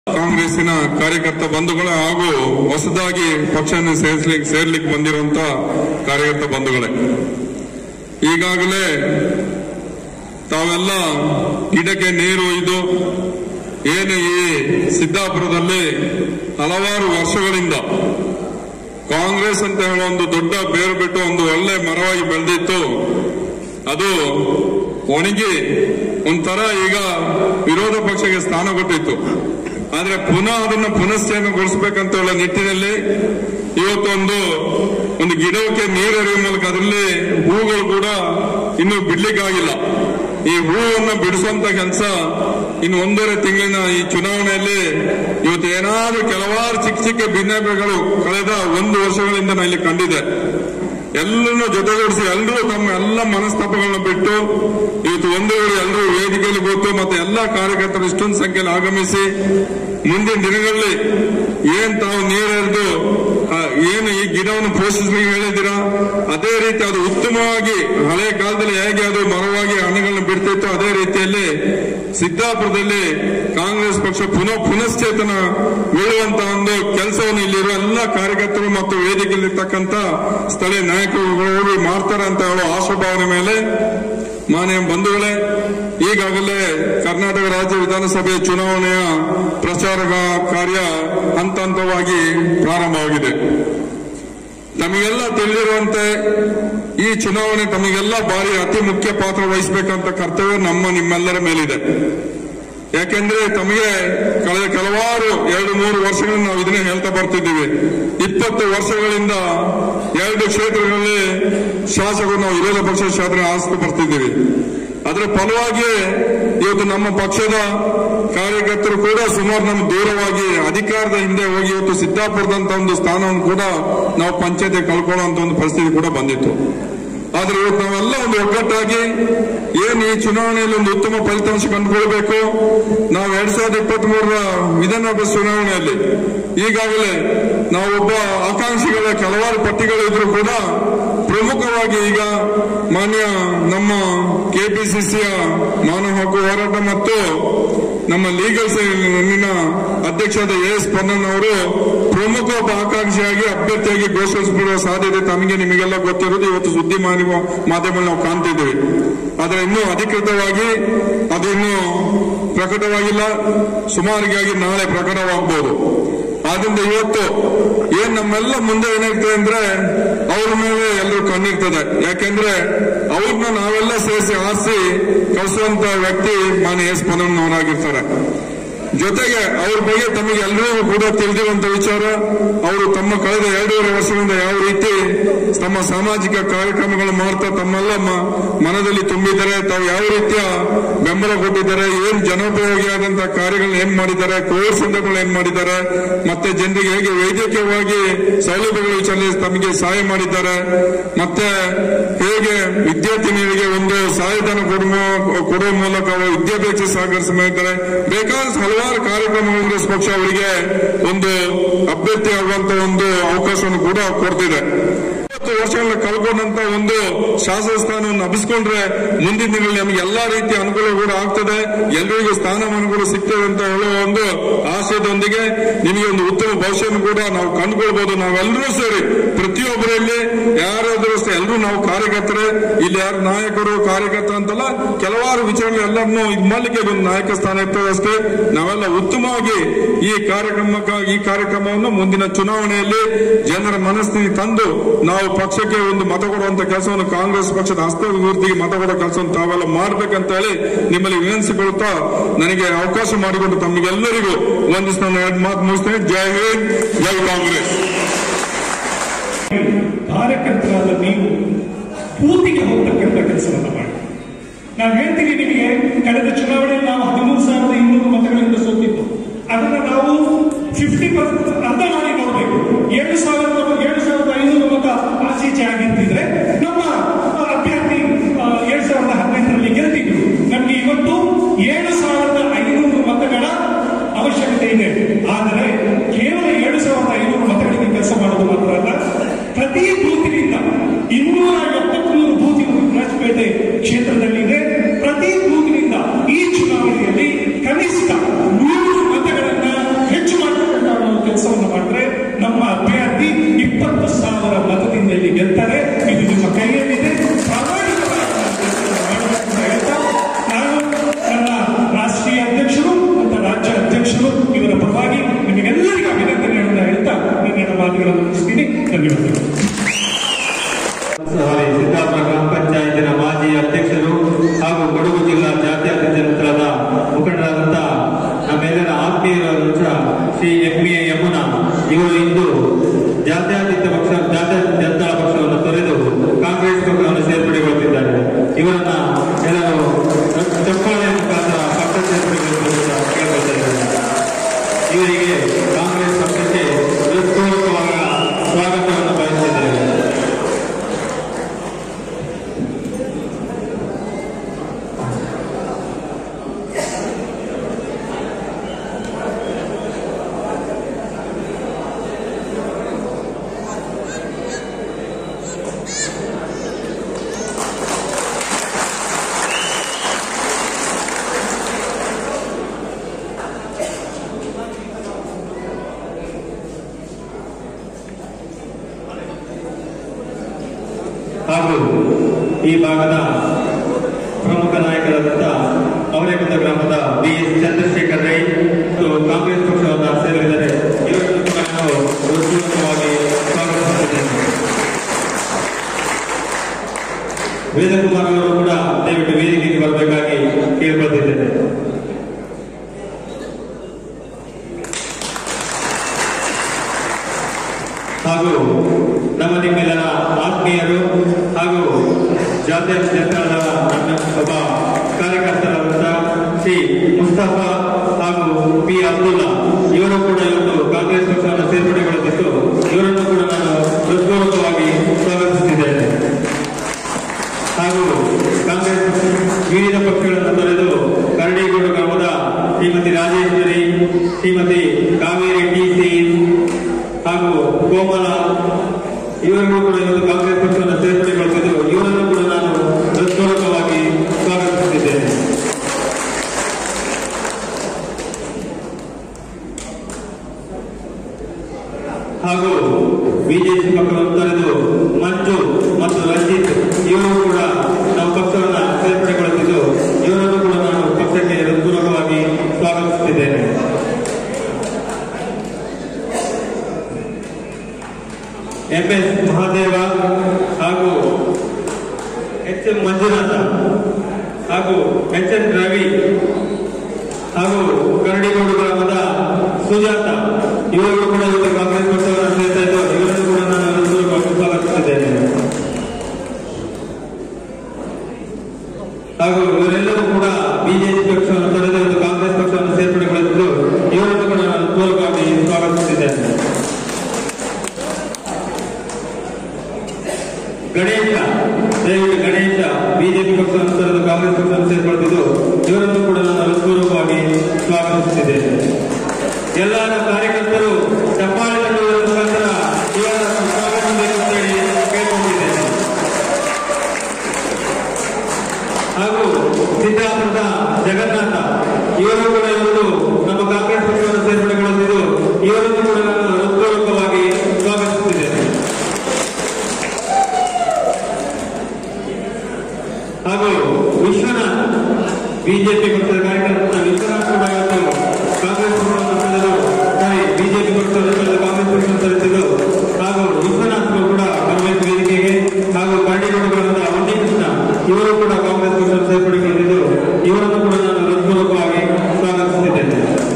ಕಾಂಗ್ರೆಸ್ಸಿನ ಕಾರ್ಯಕರ್ತ ಬಂಧುಗಳೇ ಹಾಗೂ ಹೊಸದಾಗಿ ಪಕ್ಷವನ್ನು ಸೇರ್ಸ್ಲಿಕ್ಕೆ ಸೇರ್ಲಿಕ್ಕೆ ಬಂದಿರುವಂತ ಕಾರ್ಯಕರ್ತ ಬಂಧುಗಳೇ ಈಗಾಗಲೇ ತಾವೆಲ್ಲ ಗಿಡಕ್ಕೆ ನೀರು ಒಯ್ದು ಏನು ಈ ಸಿದ್ದಾಪುರದಲ್ಲಿ ಹಲವಾರು ವರ್ಷಗಳಿಂದ ಕಾಂಗ್ರೆಸ್ ಅಂತ ಹೇಳೋ ಒಂದು ದೊಡ್ಡ ಬೇರು ಬಿಟ್ಟು ಒಂದು ಒಳ್ಳೆ ಮರವಾಗಿ ಬೆಳೆದಿತ್ತು ಅದು ಒಣಗಿ ಒಂಥರ ಈಗ ವಿರೋಧ ಪಕ್ಷಕ್ಕೆ ಸ್ಥಾನ ಕೊಟ್ಟಿತ್ತು ಆದ್ರೆ ಪುನಃ ಅದನ್ನ ಪುನಶ್ಚೇತನಗೊಳಿಸಬೇಕಂತ ಹೇಳೋ ನಿಟ್ಟಿನಲ್ಲಿ ಇವತ್ತೊಂದು ಒಂದು ಗಿಡಕ್ಕೆ ನೀರು ಎರೆಯುವ ಮೂಲಕ ಅದರಲ್ಲಿ ಹೂಗಳು ಕೂಡ ಇನ್ನು ಬಿಡ್ಲಿಕ್ಕಾಗಿಲ್ಲ ಈ ಹೂವನ್ನು ಬಿಡಿಸುವಂತ ಕೆಲಸ ಇನ್ನು ಒಂದೂವರೆ ತಿಂಗಳಿನ ಈ ಚುನಾವಣೆಯಲ್ಲಿ ಇವತ್ತು ಏನಾದ್ರೂ ಕೆಲವಾರು ಚಿಕ್ಕ ಚಿಕ್ಕ ಭಿನ್ನಾಭಿಗಳು ಕಳೆದ ಒಂದು ವರ್ಷಗಳಿಂದ ನಾನು ಇಲ್ಲಿ ಕಂಡಿದೆ ಎಲ್ಲರನ್ನು ಜೊತೆಗೂಡಿಸಿ ಎಲ್ಲರೂ ತಮ್ಮ ಎಲ್ಲ ಮನಸ್ತಾಪಗಳನ್ನ ಬಿಟ್ಟು ಇವತ್ತು ಒಂದು ವೇಳೆ ಎಲ್ಲರೂ ವೇದಿಕೆಯಲ್ಲಿ ಕೂತು ಮತ್ತೆ ಎಲ್ಲ ಕಾರ್ಯಕರ್ತರು ಇಷ್ಟೊಂದು ಸಂಖ್ಯೆಯಲ್ಲಿ ಆಗಮಿಸಿ ಮುಂದಿನ ದಿನಗಳಲ್ಲಿ ಏನ್ ತಾವು ನೀರೆರೆದು ಆ, ಏನು ಈ ಗಿಡವನ್ನು ಪೋಷಿಸಲಿಕ್ಕೆ ಹೇಳಿದ್ದೀರಾ ಅದೇ ರೀತಿ ಅದು ಉತ್ತಮವಾಗಿ ಹಳೆ ಕಾಲದಲ್ಲಿ ಹೇಗೆ ಅದು ಮರವಾಗಿ ಹಣ್ಣುಗಳನ್ನು ಬಿಡ್ತಿತ್ತು ಅದೇ ರೀತಿಯಲ್ಲಿ ಸಿದ್ದಾಪುರದಲ್ಲಿ ಕಾಂಗ್ರೆಸ್ ಪಕ್ಷ ಪುನಃ ಪುನಶ್ಚೇತನ ಬೀಳುವಂತಹ ಒಂದು ಕೆಲಸವನ್ನು ಇಲ್ಲಿರುವ ಎಲ್ಲ ಕಾರ್ಯಕರ್ತರು ಮತ್ತು ವೇದಿಕೆಯಲ್ಲಿರ್ತಕ್ಕಂಥ ಸ್ಥಳೀಯ ನಾಯಕರುಗಳು ಮಾಡ್ತಾರೆ ಅಂತ ಹೇಳೋ ಆಶಾಭಾವನೆ ಮೇಲೆ ಮಾನ್ಯ ಬಂಧುಗಳೇ ಈಗಾಗಲೇ ಕರ್ನಾಟಕ ರಾಜ್ಯ ವಿಧಾನಸಭೆ ಚುನಾವಣೆಯ ಪ್ರಚಾರ ಕಾರ್ಯ ಹಂತ ಹಂತವಾಗಿ ಪ್ರಾರಂಭವಾಗಿದೆ ತಮಗೆಲ್ಲ ತಿಳಿದಿರುವಂತೆ ಈ ಚುನಾವಣೆ ತಮಗೆಲ್ಲ ಬಾರಿ ಅತಿ ಮುಖ್ಯ ಪಾತ್ರ ವಹಿಸಬೇಕಂತ ಕರ್ತವ್ಯ ನಮ್ಮ ನಿಮ್ಮೆಲ್ಲರ ಮೇಲಿದೆ ಯಾಕೆಂದ್ರೆ ತಮಗೆ ಕಳೆದ ಕೆಲವಾರು ಎರಡು ಮೂರು ವರ್ಷಗಳಿಂದ ನಾವು ಇದನ್ನೇ ಹೇಳ್ತಾ ಬರ್ತಿದ್ದೀವಿ ಇಪ್ಪತ್ತು ವರ್ಷಗಳಿಂದ ಎರಡು ಕ್ಷೇತ್ರಗಳಲ್ಲಿ ಶಾಸಕರು ನಾವು ವಿರೋಧ ಪಕ್ಷ ಶಾಸನ ಆರಿಸ್ತಾ ಬರ್ತಿದ್ದೀವಿ ಅದರ ಫಲವಾಗಿ ಇವತ್ತು ನಮ್ಮ ಪಕ್ಷದ ಕಾರ್ಯಕರ್ತರು ಕೂಡ ಸುಮಾರು ನಮ್ಮ ದೂರವಾಗಿ ಅಧಿಕಾರದ ಹಿಂದೆ ಹೋಗಿ ಇವತ್ತು ಸಿದ್ದಾಪುರದಂತ ಒಂದು ಸ್ಥಾನವನ್ನು ಕೂಡ ನಾವು ಪಂಚಾಯತಿ ಕಳ್ಕೊಳ್ಳುವಂತ ಒಂದು ಪರಿಸ್ಥಿತಿ ಕೂಡ ಬಂದಿತ್ತು ಆದ್ರೆ ಇವತ್ತು ನಾವೆಲ್ಲ ಒಂದು ಒಗ್ಗಟ್ಟಾಗಿ ಏನ್ ಈ ಚುನಾವಣೆಯಲ್ಲಿ ಒಂದು ಉತ್ತಮ ಫಲಿತಾಂಶ ಕಂಡುಕೊಳ್ಬೇಕು ನಾವು ಎರಡ್ ಸಾವಿರದ ಇಪ್ಪತ್ತ್ ಮೂರರ ವಿಧಾನಸಭಾ ಚುನಾವಣೆಯಲ್ಲಿ ಈಗಾಗಲೇ ನಾವೊಬ್ಬ ಆಕಾಂಕ್ಷಿಗಳ ಕೆಲವಾರು ಪಟ್ಟಿಗಳು ಇದ್ರು ಕೂಡ ಪ್ರಮುಖವಾಗಿ ಈಗ ಮಾನ್ಯ ನಮ್ಮ ಕೆಪಿಸಿಸಿಯ ಮಾನವ ಹಕ್ಕು ಹೋರಾಟ ಮತ್ತು ನಮ್ಮ ಲೀಗಲ್ ಸೆಲ್ನ ಅಧ್ಯಕ್ಷರಾದ ಎ ಎಸ್ ಪನ್ನನ್ ಅವರು ಪ್ರಮುಖ ಒಬ್ಬ ಆಕಾಂಕ್ಷಿಯಾಗಿ ಅಭ್ಯರ್ಥಿಯಾಗಿ ಘೋಷಿಸಬಿಡುವ ಸಾಧ್ಯತೆ ತಮಗೆ ನಿಮಗೆಲ್ಲ ಗೊತ್ತಿರೋದು ಇವತ್ತು ಸುದ್ದಿ ಮಾಧ್ಯಮ ಮಾಧ್ಯಮದಲ್ಲಿ ನಾವು ಕಾಣ್ತಿದ್ದೀವಿ ಆದ್ರೆ ಇನ್ನೂ ಅಧಿಕೃತವಾಗಿ ಅದು ಇನ್ನೂ ಪ್ರಕಟವಾಗಿಲ್ಲ ಸುಮಾರಿಗಾಗಿ ನಾಳೆ ಪ್ರಕಟವಾಗಬಹುದು ಆದ್ರಿಂದ ಇವತ್ತು ಏನ್ ನಮ್ಮೆಲ್ಲ ಮುಂದೆ ಏನಾಗ್ತದೆ ಅಂದ್ರೆ ಅವ್ರ ಮೇಲೆ ಎಲ್ಲರೂ ಕಣ್ಣಿರ್ತದೆ ಯಾಕೆಂದ್ರೆ ಅವ್ರನ್ನ ನಾವೆಲ್ಲ ಸೇರಿಸಿ ಆರಿಸಿ ಕಳಿಸುವಂತ ವ್ಯಕ್ತಿ ಮಾನ್ಯ ಎಸ್ ಪನಮ್ನವರಾಗಿರ್ತಾರೆ ಜೊತೆಗೆ ಅವ್ರ ಬಗ್ಗೆ ತಮಗೆ ಎಲ್ಲರಿಗೂ ಕೂಡ ತಿಳಿದಿರುವಂತ ವಿಚಾರ ಅವರು ತಮ್ಮ ಕಳೆದ ಎರಡೂವರೆ ವರ್ಷಗಳಿಂದ ಯಾವ ರೀತಿ ತಮ್ಮ ಸಾಮಾಜಿಕ ಕಾರ್ಯಕ್ರಮಗಳು ಮಾಡ್ತಾ ತಮ್ಮೆಲ್ಲ ಮ- ಮನದಲ್ಲಿ ತುಂಬಿದ್ದಾರೆ ತಾವು ಯಾವ ರೀತಿಯ ಬೆಂಬಲ ಕೊಟ್ಟಿದ್ದಾರೆ ಏನ್ ಜನೋಪಯೋಗಿಯಾದಂತಹ ಕಾರ್ಯಗಳನ್ನ ಏನ್ ಮಾಡಿದ್ದಾರೆ ಕೋವಿಡ್ ಸಂದರ್ಭಗಳು ಏನ್ ಮಾಡಿದ್ದಾರೆ ಮತ್ತೆ ಜನರಿಗೆ ಹೇಗೆ ವೈದ್ಯಕೀಯವಾಗಿ ಸೌಲಭ್ಯಗಳ ವಿಚಾರದಲ್ಲಿ ತಮಗೆ ಸಹಾಯ ಮಾಡಿದ್ದಾರೆ ಮತ್ತೆ ಹೇಗೆ ವಿದ್ಯಾರ್ಥಿನಿಯರಿಗೆ ಒಂದು ಸಹಾಯಧನ ಕೊಡುವ ಕೊಡುವ ಮೂಲಕ ಅವರು ವಿದ್ಯಾಭ್ಯಾಸ ಸಹಕರಿಸ ಮಾಡಿದ್ದಾರೆ ಬೇಕಾದ ಹಲವಾರು ಕಾರ್ಯಕ್ರಮಗಳು ಕಾಂಗ್ರೆಸ್ ಪಕ್ಷ ಅವರಿಗೆ ಒಂದು ಅಭ್ಯರ್ಥಿ ಆಗುವಂತ ಒಂದು ಅವಕಾಶವನ್ನು ಕೂಡ ಕೊಡ್ತಿದೆ ಇಪ್ಪತ್ತು ವರ್ಷಗಳನ್ನ ಕಳ್ಕೊಂಡಂತ ಒಂದು ಶಾಸಕ ಸ್ಥಾನವನ್ನು ಹಬ್ಬಿಸ್ಕೊಂಡ್ರೆ ಮುಂದಿನ ದಿನಗಳಲ್ಲಿ ನಮಗೆ ಎಲ್ಲಾ ರೀತಿಯ ಅನುಕೂಲ ಕೂಡ ಆಗ್ತದೆ ಎಲ್ಲರಿಗೂ ಸ್ಥಾನಮಾನಗಳು ಸಿಗ್ತದೆ ಅಂತ ಹೇಳುವ ಒಂದು ಆಶಯದೊಂದಿಗೆ ನಿಮಗೆ ಒಂದು ಉತ್ತಮ ಭವಿಷ್ಯವನ್ನು ಕೂಡ ನಾವು ಕಂಡುಕೊಳ್ಬಹುದು ನಾವೆಲ್ಲರೂ ಸೇರಿ ಪ್ರತಿಯೊಬ್ಬರಲ್ಲಿ ಯಾರಾದರೂ ಅಷ್ಟೇ ಎಲ್ಲರೂ ನಾವು ಕಾರ್ಯಕರ್ತರೇ ಇಲ್ಲಿ ಯಾರು ನಾಯಕರು ಕಾರ್ಯಕರ್ತರು ಅಂತಲ್ಲ ಕೆಲವಾರು ವಿಚಾರಗಳು ಎಲ್ಲರನ್ನೂ ಇದು ಮಾಡ್ಲಿಕ್ಕೆ ಒಂದು ನಾಯಕ ಸ್ಥಾನ ಇರ್ತದೆ ಅಷ್ಟೇ ನಾವೆಲ್ಲ ಉತ್ತಮವಾಗಿ ಈ ಕಾರ್ಯಕ್ರಮಕ್ಕೆ ಈ ಕಾರ್ಯಕ್ರಮವನ್ನು ಮುಂದಿನ ಚುನಾವಣೆಯಲ್ಲಿ ಜನರ ಮನಸ್ಥಿತಿ ತಂದು ನಾವು ಪಕ್ಷಕ್ಕೆ ಒಂದು ಮತ ಕೊಡುವಂತ ಕೆಲಸವನ್ನು ಕಾಂಗ್ರೆಸ್ ಪಕ್ಷದ ಹಸ್ತವೃದ್ಧಿಗೆ ಮತ ಕೊಡೋ ಕೆಲಸವನ್ನು ತಾವೆಲ್ಲ ಮಾಡ್ಬೇಕಂತ ಹೇಳಿ ನಿಮ್ಮಲ್ಲಿ ವಿನಂತಿಸಿಕೊಳ್ಳುತ್ತಾ ನನಗೆ ಅವಕಾಶ ಮಾಡಿಕೊಂಡು ತಮಗೆಲ್ಲರಿಗೂ ಒಂದಿಷ್ಟು ನಾನು ಎರಡು ಮಾತು ಮುಗಿಸ್ತೇನೆ ಜೈ ಹಿಂದ್ ಜೈ ಕಾಂಗ್ರೆಸ್ ಕಾರ್ಯಕರ್ತರಾದ ನೀವು ಬೂತಿಗೆ ಹೋಗ್ತಕ್ಕಂಥ ಕೆಲಸವನ್ನ ಮಾಡಿ ನಾವು ಹೇಳ್ತೀವಿ ನಿಮಗೆ ಕಳೆದ ಚುನಾವಣೆಯಲ್ಲಿ ನಾವು ಹದಿಮೂರು ಸಾವಿರದ ಇನ್ನೂರು ಮತಗಳಿಂದ ಸೋತಿದ್ದು ಅದನ್ನ ನಾವು ಫಿಫ್ಟಿ ಪರ್ಸೆಂಟ್ ಅರ್ಧ ಮಾಡಿ ನೋಡಬೇಕು ಏಳು ಸಾವಿರದ ಏಳು ಸಾವಿರದ ಐನೂರು ಮತ ಆಚೀಚೆ ಆಗಿರ್ತಿದ್ರೆ ನಮ್ಮ ಆ, ಅಭ್ಯರ್ಥಿ ಆ, ಏಳು ಸಾವಿರದ ಹದಿನೆಂಟರಲ್ಲಿ ಗೆಲ್ತಿದ್ರು ನಮ್ಗೆ ಇವತ್ತು ಏಳು ಸಾವಿರದ ಐನೂರು ಮತಗಳ ಅವಶ್ಯಕತೆ ಇದೆ ಆದರೆ ಕೇವಲ ಏಳು ಸಾವಿರದ ಐನೂರು ಮತಗಳಿಗೆ ಕೆಲಸ ಮಾಡೋದು ಮಾತ್ರ ಅಲ್ಲ ಪ್ರತಿ ಬೂತಿನಿಂದ ಇನ್ನೂರ ಎಪ್ಪತ್ಮೂರು ಬೂತ್ ರಾಜಪೇಟೆ ಕ್ಷೇತ್ರದಲ್ಲಿದೆ ಪ್ರತಿ ಬೂತಿನಿಂದ ಈ ಚುನಾವಣೆಯಲ್ಲಿ ಕನಿಷ್ಠ ನೂರು ಮತಗಳನ್ನ ಇಪ್ಪತ್ತು ಸಾವಿರ ಮತದಿಂದ ಇಲ್ಲಿ ಗೆಲ್ತಾರೆ ಇದು ನಿಮ್ಮ ಕೈಯಲ್ಲಿದೆ ಪ್ರಾಮಾಣಿಕವಾಗಿ ಮಾಡಬೇಕು ಅಂತ ಹೇಳ್ತಾ ನಾನು ನನ್ನ ರಾಷ್ಟ್ರೀಯ ಅಧ್ಯಕ್ಷರು ಮತ್ತು ರಾಜ್ಯ ಅಧ್ಯಕ್ಷರು ಇವರ ಪರವಾಗಿ ನಿಮಗೆಲ್ಲರಿಗೂ ಅಭಿನಂದನೆಗಳನ್ನು ಹೇಳ್ತಾ ನನ್ನ ಮಾತುಗಳನ್ನು ಮುಗಿಸ್ತೀನಿ ಧನ್ಯವಾದಗಳು ಸಹರಿ ಸಿದ್ದಾಪುರ ಗ್ರಾಮ ಪಂಚಾಯತಿನ ಮಾಜಿ ಅಧ್ಯಕ್ಷರು ಹಾಗೂ ಕೊಡಗು ಜಿಲ್ಲಾ ಜಾತ್ಯತೀತ ಜನತಾದ ಮುಖಂಡರಾದಂಥ ನಮ್ಮೆಲ್ಲರ ಆತ್ಮೀಯರಾದಂಥ ಶ್ರೀ ಎಂ ಎ ಯಮುನಾ ಇವರು ಇಂದು ಜಾತ್ಯತೀತ ಪಕ್ಷ ಜಾತ್ಯತೀತ ಜನತಾ ಪಕ್ಷವನ್ನು ತೊರೆದು ಕಾಂಗ್ರೆಸ್ ಪಕ್ಷವನ್ನು ಸೇರ್ಪಡೆಗೊಳ್ಳುತ್ತಿದ್ದಾರೆ ಇವರನ್ನ ಎಲ್ಲರೂ ಚಪ್ಪಾಳೆ ಮುಖಾಂತರ ಪಕ್ಷ ಸೇರ್ಪಡೆಗೊಳಿಸುವಂತ ಕೇಳ್ಕೊಳ್ತಿದ್ದಾರೆ ಇವರಿಗೆ ಕಾಂಗ್ರೆಸ್ ಪಕ್ಷಕ್ಕೆ ಹೃತ್ಪೂರ್ವಕವಾದ ಸ್ವಾಗತವನ್ನು ಬಯಸಿದ್ದೇವೆ ಹಾಗೂ ಈ ಭಾಗದ ಪ್ರಮುಖ ನಾಯಕರಾದಂಥ ಅವರೇಕುಂದ ಗ್ರಾಮದ ಬಿ ಎಸ್ ಚಂದ್ರಶೇಖರ್ ರೈ ಮತ್ತು ಕಾಂಗ್ರೆಸ್ ಪಕ್ಷವನ್ನು ಸೇರಲಿದ್ದಾರೆ ಇವರನ್ನು ಕೂಡ ನಾವು ಉತ್ಸವವಾಗಿ ಸ್ವಾಗತಿಸುತ್ತಿದ್ದೇನೆ ವೇದಕುಮಾರ್ ಅವರು ಕೂಡ ದಯವಿಟ್ಟು ವೇದಿಕೆಗೆ ಬರಬೇಕಾಗಿ ಕೇಳಿಕೊಳ್ತಿದ್ದೇನೆ ಹಾಗೂ ನಮ್ಮ ನಿಮ್ಮೆಲ್ಲರ ಆತ್ಮೀಯರು ಹಾಗೂ ಜಾತ್ಯ ಜನತಾದ ನನ್ನ ಒಬ್ಬ ಕಾರ್ಯಕರ್ತರಾದಂಥ ಶ್ರೀ ಮುಸ್ತಫಾ ಹಾಗೂ ಪಿ ಅಬ್ದುಲ್ಲಾ ಇವರು ಕೂಡ ಇವತ್ತು ಕಾಂಗ್ರೆಸ್ ಪಕ್ಷವನ್ನು ಸೇರ್ಪಡೆಗೊಳ್ಳುತ್ತಿದ್ದು ಇವರನ್ನು ಕೂಡ ನಾನು ಹೃತ್ಪೂರ್ವಕವಾಗಿ ಸ್ವಾಗತಿಸುತ್ತಿದ್ದೇನೆ ಹಾಗೂ ಕಾಂಗ್ರೆಸ್ ವಿವಿಧ ಪಕ್ಷಗಳನ್ನು ತೊರೆದು ಕರಡಿಗೋಡು ಗ್ರಾಮದ ಶ್ರೀಮತಿ ರಾಜೇಶ್ವರಿ ಶ್ರೀಮತಿ ಕಾವೇರಿ ಟಿ ಸಿ ಹಾಗೂ ಕೋಮಲ ಇವರಿಗೂ ಕೂಡ ಇವತ್ತು ಕಾಂಗ್ರೆಸ್ ಪಕ್ಷವನ್ನು ಸೇರ್ಪಡೆಗೊಳಿಸಿದ್ದು ಇವರನ್ನು ಕೂಡ ನಾನು ಹೃತ್ಪೂರ್ವಕವಾಗಿ ಸ್ವಾಗತಿಸುತ್ತಿದ್ದೇನೆ ಹಾಗೂ ಬಿಜೆಪಿ ಪಕ್ಷವನ್ನು ತೊರೆದು ಮಂಜು ಮತ್ತು ರಂಜಿತ್ ಇವರು ಕೂಡ ನಮ್ಮ ಪಕ್ಷವನ್ನು ಸೇರ್ಪಡೆಗೊಳಿಸಿದ್ದು ಇವರನ್ನು ಕೂಡ ನಾನು ಪಕ್ಷಕ್ಕೆ ಹೃತ್ಪೂರ್ವಕವಾಗಿ ಸ್ವಾಗತಿಸುತ್ತಿದ್ದೇನೆ ಎಂ ಎಸ್ ಮಹಾದೇವ ಹಾಗೂ ಎಚ್ ಎಂ ಮಂಜುನಾಥ ಹಾಗೂ ಎಚ್ ಎನ್ ರವಿ ಹಾಗೂ ಕರಡಿಗೋಡು ಗ್ರಾಮದ ಸುಜಾತ ಇವರು ಕೂಡ ಇವತ್ತು ಕಾಂಗ್ರೆಸ್ ಪಕ್ಷವನ್ನು ಸೇರ್ತಾ ಇದ್ದು ಇವರನ್ನು ಕೂಡ ನಾನು ಹೃತ್ಪೂರ್ವಕವಾಗಿ ಸ್ವಾಗತಿಸಿದ್ದೇನೆ ಹಾಗೂ ಇವರೆಲ್ಲರೂ ಕೂಡ ಬಿಜೆಪಿ ಪಕ್ಷವನ್ನು ತೊರೆದು ಇವತ್ತು ಕಾಂಗ್ರೆಸ್ ಪಕ್ಷವನ್ನು ಸೇರ್ಪಡೆಗೊಳಿಸಿದ್ದು ಇವರನ್ನು ಕೂಡ ನಾನು ಹೃತ್ಪೂರ್ವಕವಾಗಿ ಸ್ವಾಗತಿಸಿದ್ದೇನೆ ಗಣೇಶ ದಯವಿಟ್ಟು ಗಣೇಶ ಬಿಜೆಪಿ ಪಕ್ಷವನ್ನು ತೊರೆದು ಕಾಂಗ್ರೆಸ್ ಪಕ್ಷವನ್ನು ಸೇರ್ಪಡಿಸಿದ್ದು ಇವರನ್ನು ಕೂಡ ನಾನು ಹೃತ್ಪೂರ್ವಕವಾಗಿ ಸ್ವಾಗತಿಸುತ್ತಿದ್ದೇನೆ ಎಲ್ಲ ನಮ್ಮ ಕಾರ್ಯಕರ್ತರು ಚಪ್ಪಾಳೆ ತಟ್ಟುವುದರ ಮುಖಾಂತರ ಇವರನ್ನು ಸ್ವಾಗತಿಸಬೇಕು ಅಂತ ಹೇಳಿ ಕೇಳ್ಕೊಂಡಿದ್ದೇನೆ ಹಾಗೂ ಸಿದ್ದಾಪುರದ ಜಗನ್ನಾಥ ಇವರು ಕೂಡ ಇವತ್ತು ನಮ್ಮ ಕಾಂಗ್ರೆಸ್ ಪಕ್ಷವನ್ನು ಸೇರ್ಪಡೆಗೊಳಿಸಿದ್ದು ಇವರನ್ನು ಕೂಡ ನಾನು ಹೃತ್ಪೂರ್ವಕವಾಗಿ ಸ್ವಾಗತಿಸುತ್ತಿದ್ದೇನೆ ಹಾಗೂ ವಿಶ್ವನಾಥ್ ಬಿಜೆಪಿ ಪಕ್ಷದ ಕಾರ್ಯಕರ್ತ ವಿಶ್ವನಾಥ್ ಕೂಡ ಇವತ್ತು ಕಾಂಗ್ರೆಸ್ ಪಕ್ಷವನ್ನು ತೊರೆದು ಸಾರಿ ಬಿಜೆಪಿ ಪಕ್ಷವನ್ನು ತೊರೆದು ಕಾಂಗ್ರೆಸ್ ಪಕ್ಷವನ್ನು ತೊರೆದಿದ್ದು ಹಾಗೂ ವಿಶ್ವನಾಥ್ ಕೂಡ ಬರಬೇಕು ವೇದಿಕೆಗೆ ಹಾಗೂ ಕರಡಿಗೋಡುಗಳಾದ ವಂಡಿ ಕೃಷ್ಣ ಇವರು ಕೂಡ ಕಾಂಗ್ರೆಸ್ ಪಕ್ಷವನ್ನು ಸೇರ್ಪಡೆಗೊಂಡಿದ್ದು ಇವರನ್ನು ಕೂಡ ನಾನು ಹೃತ್ಪೂರ್ವಕವಾಗಿ ಸ್ವಾಗತಿಸುತ್ತಿದ್ದೇನೆ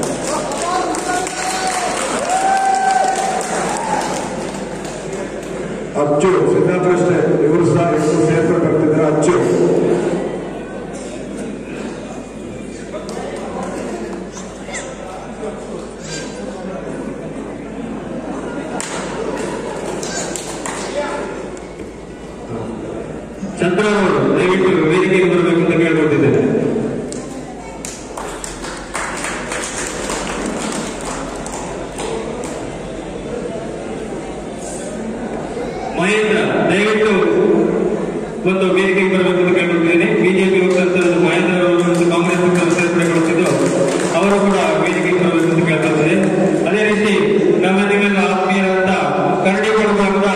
ಅಚ್ಚು ಸಿದ್ದಾಪುರ ಅಷ್ಟೇ ಇವರು ಸಹ ಇವರು ಸೇರ್ಪಡೆ ಬರ್ತಿದ್ದಾರೆ ಅಚ್ಚು ಚಂದ್ರ ಅವರು ದಯವಿಟ್ಟು ವೇದಿಕೆಗೆ ಬರಬೇಕು ಅಂತ ಕೇಳ್ಕೊಳ್ತಿದ್ದೇನೆ ಮಹೇಂದ್ರ ದಯವಿಟ್ಟು ಒಂದು ವೇದಿಕೆಗೆ ಬರಬೇಕು ಅಂತ ಕೇಳ್ಕೊಳ್ತಿದ್ದೇನೆ ಬಿಜೆಪಿ ಪಕ್ಷದ ಮಹೇಂದ್ರ ಅವರು ಮತ್ತು ಕಾಂಗ್ರೆಸ್ ಪಕ್ಷವನ್ನು ಸೇರ್ಪಡೆಗೊಳಿಸಿದ್ದು ಅವರು ಕೂಡ ವೇದಿಕೆಗೆ ಬರಬೇಕು ಅಂತ ಕೇಳ್ಕೊಳ್ತಿದೆ ಅದೇ ರೀತಿ ನಮ್ಮ ನಿಮ್ಮೆಲ್ಲ ಆತ್ಮೀಯರಾದ ಕರಡಿಗೋಡು ಭಾಗದ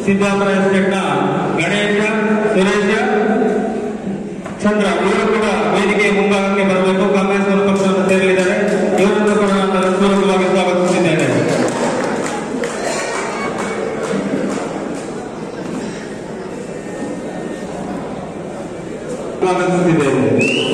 ಸಿದ್ದಾಪುರ ಎಸ್ಟೇಟ್ನ ಗಣೇಶ ಸುರೇಶ ಚಂದ್ರ ಇವರು ಕೂಡ ವೇದಿಕೆಯ ಮುಂಭಾಗಕ್ಕೆ ಬರಬೇಕು ಕಾಂಗ್ರೆಸ್ ಅವರು ಪಕ್ಷವನ್ನು ಸೇರಲಿದ್ದಾರೆ ಇವರನ್ನು ಕೂಡ ನಾನು ಪೂರ್ವಕವಾಗಿ ಸ್ವಾಗತಿಸಿದ್ದೇನೆ ಸ್ವಾಗತಿಸಿದ್ದೇನೆ